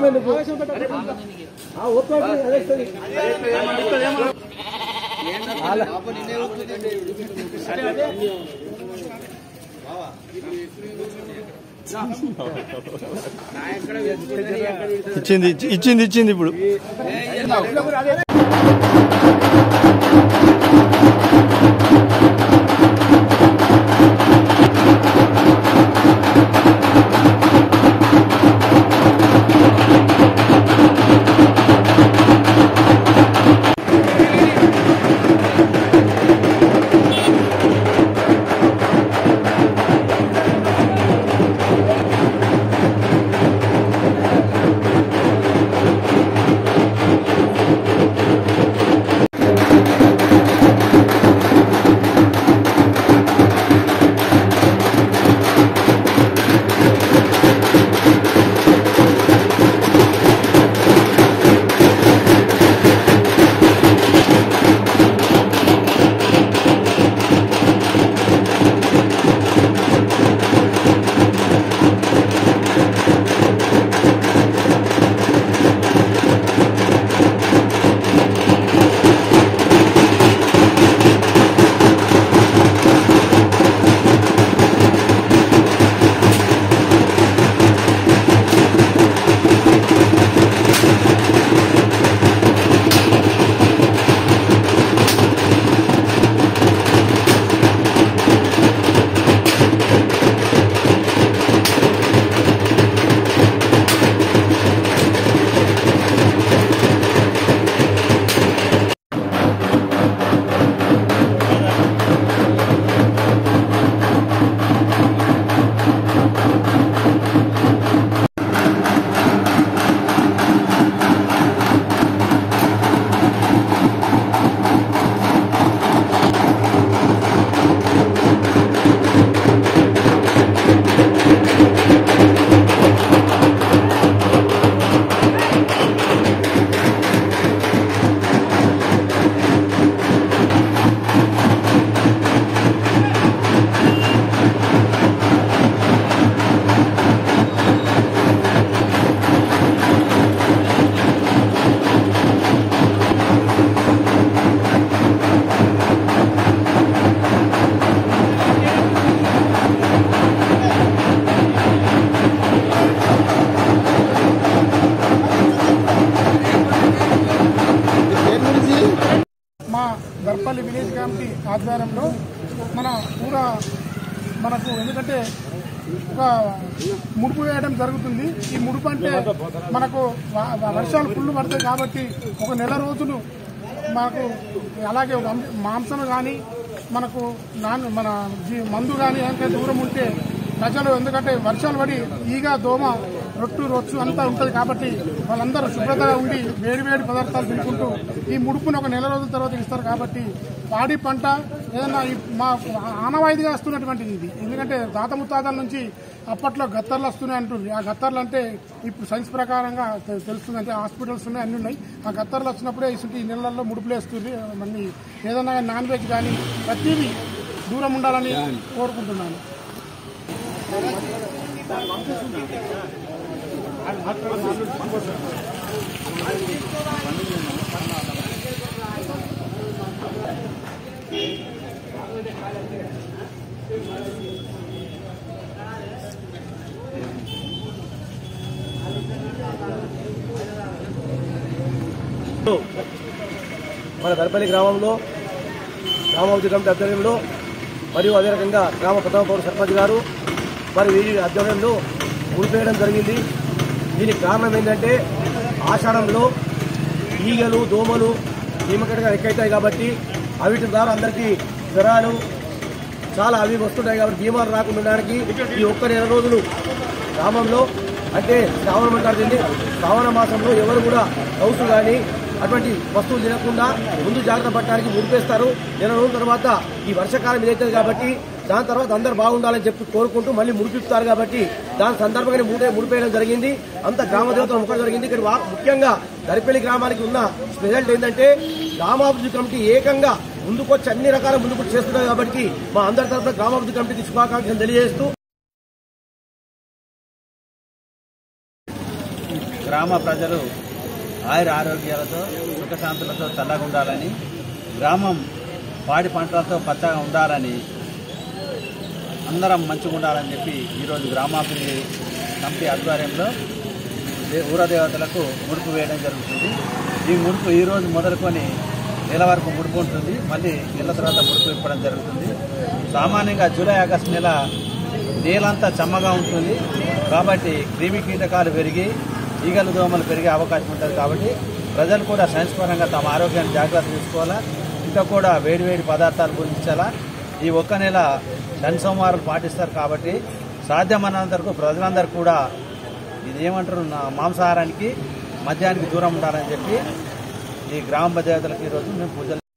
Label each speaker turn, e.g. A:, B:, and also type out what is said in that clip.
A: నీకు ఆ, ఒత్తిడి అదే ఇస్తుంది. అలా.
B: ఇచ్చింది ఇచ్చి- ఇచ్చింది ఇచ్చింది ఇప్పుడు
C: మా గర్పల్లి విలేజ్ కమిటీ ఆధ్వర్యంలో మన పూరా మనకు ఎందుకంటే ఒక ముడుపు వేయడం జరుగుతుంది ఈ ముడుపు అంటే మనకు వ- వ- వర్షాలు ఫుల్ పడతాయి కాబట్టి ఒక నెల రోజులు మనకు అలాగే వం- మాంసం కానీ మనకు నాన్ మన జీ- మందు కానీ ఏదైనా దూరం ఉంటే ప్రజలు ఎందుకంటే వర్షాలు పడి ఈగ దోమ రొట్టు రొచ్చు అంతా ఉంటుంది కాబట్టి వాళ్ళందరూ శుభ్రతగా ఉండి వేడి వేడి పదార్థాలు తినుకుంటూ ఈ ముడుపుని ఒక నెల రోజుల తర్వాత ఇస్తారు కాబట్టి పాడి పంట ఏదైనా ఈ మా ఆనవాయితీగా వస్తున్నటువంటిది ఇది ఎందుకంటే తాత ముత్తాతల నుంచి అప్పట్లో గత్తర్లు వస్తున్నాయి అంటుంది ఆ గత్తర్లు అంటే ఇప్పుడు సైన్స్ ప్రకారంగా తె- తెలుస్తుంది అంటే హాస్పిటల్స్ ఉన్నాయి అన్ని ఉన్నాయి ఆ గత్తర్లు వచ్చినప్పుడే ఇసుంటి ఈ నెలల్లో ముడుపులు వేస్తుంది మళ్ళీ ఏదైనా నాన్ వెజ్ కానీ ప్రతిదీ దూరం ఉండాలని కోరుకుంటున్నాను
A: మన దర్పల్లి గ్రామంలో గ్రామాభివృద్ధి కమిటీ ఆధ్వర్యంలో మరియు అదే రకంగా గ్రామ ప్రథమ పౌర సర్పంచ్ గారు మరి వీరి ఆధ్వర్యంలో ఊరిపేయడం జరిగింది దీనికి కారణం ఏంటంటే ఆషాఢంలో ఈగలు దోమలు చీమకటిగా ఎక్కువైతాయి కాబట్టి అవిటి ద్వారా అందరికీ జ్వరాలు చాలా అవి వస్తుంటాయి కాబట్టి బీమారు రాకుండా ఉండడానికి ఈ ఒక్క నెల రోజులు గ్రామంలో అంటే శ్రావణం అంటారు దీన్ని శ్రావణ మాసంలో ఎవరు కూడా హౌస్ కానీ అటువంటి వస్తువులు తినకుండా ముందు జాగ్రత్త పట్టడానికి ముడిపేస్తారు నెల రోజుల తర్వాత ఈ వర్షాకాలం ఇదవుతుంది కాబట్టి దాని తర్వాత అందరు బాగుండాలని చెప్పి కోరుకుంటూ మళ్ళీ ముడిపిస్తారు కాబట్టి దాని సందర్భంగా ముడే ముడిపేయడం జరిగింది అంత గ్రామ దేవతలు ముఖం జరిగింది ఇక్కడ వా- ముఖ్యంగా దరిపల్లి గ్రామానికి ఉన్న స్పెషాలిటీ ఏంటంటే గ్రామాభివృద్ధి కమిటీ ఏకంగా ముందుకొచ్చి అన్ని రకాల ముందుకు చేస్తున్నారు కాబట్టి మా అందరి తరఫున గ్రామాభివృద్ధి కమిటీకి శుభాకాంక్షలు తెలియజేస్తూ
D: గ్రామ ప్రజలు ఆయుర ఆరోగ్యాలతో సుఖశాంతులతో చల్లగా ఉండాలని గ్రామం పాడి పంటలతో పచ్చగా ఉండాలని అందరం మంచిగా ఉండాలని చెప్పి ఈరోజు గ్రామాభివృద్ధి కమిటీ ఆధ్వర్యంలో దే- ఊర దేవతలకు ముడుపు వేయడం జరుగుతుంది ఈ ముడుపు ఈ రోజు మొదలుకొని నెల వరకు ముడుపు ఉంటుంది మళ్ళీ నెల తర్వాత ముడుపు ఇప్పడం జరుగుతుంది సామాన్యంగా జూలై ఆగస్టు నెల నీళ్ళంతా చమ్మగా ఉంటుంది కాబట్టి క్రిమి కీటకాలు పెరిగి ఈగలు దోమలు పెరిగే అవకాశం ఉంటుంది కాబట్టి ప్రజలు కూడా సైన్స్ పరంగా తమ ఆరోగ్యాన్ని జాగ్రత్త తీసుకోవాలా ఇంకా కూడా వేడివేడి పదార్థాలు గురించాలా ఈ ఒక్క నెల శని సోమవారాలు పాటిస్తారు కాబట్టి సాధ్యమైనంత వరకు ప్రజలందరూ కూడా ఇది ఏమంటారు నా మాంసాహారానికి మద్యానికి దూరం ఉండాలని చెప్పి ఈ గ్రామ పంచాయతీలకు ఈరోజు మేము పూజలు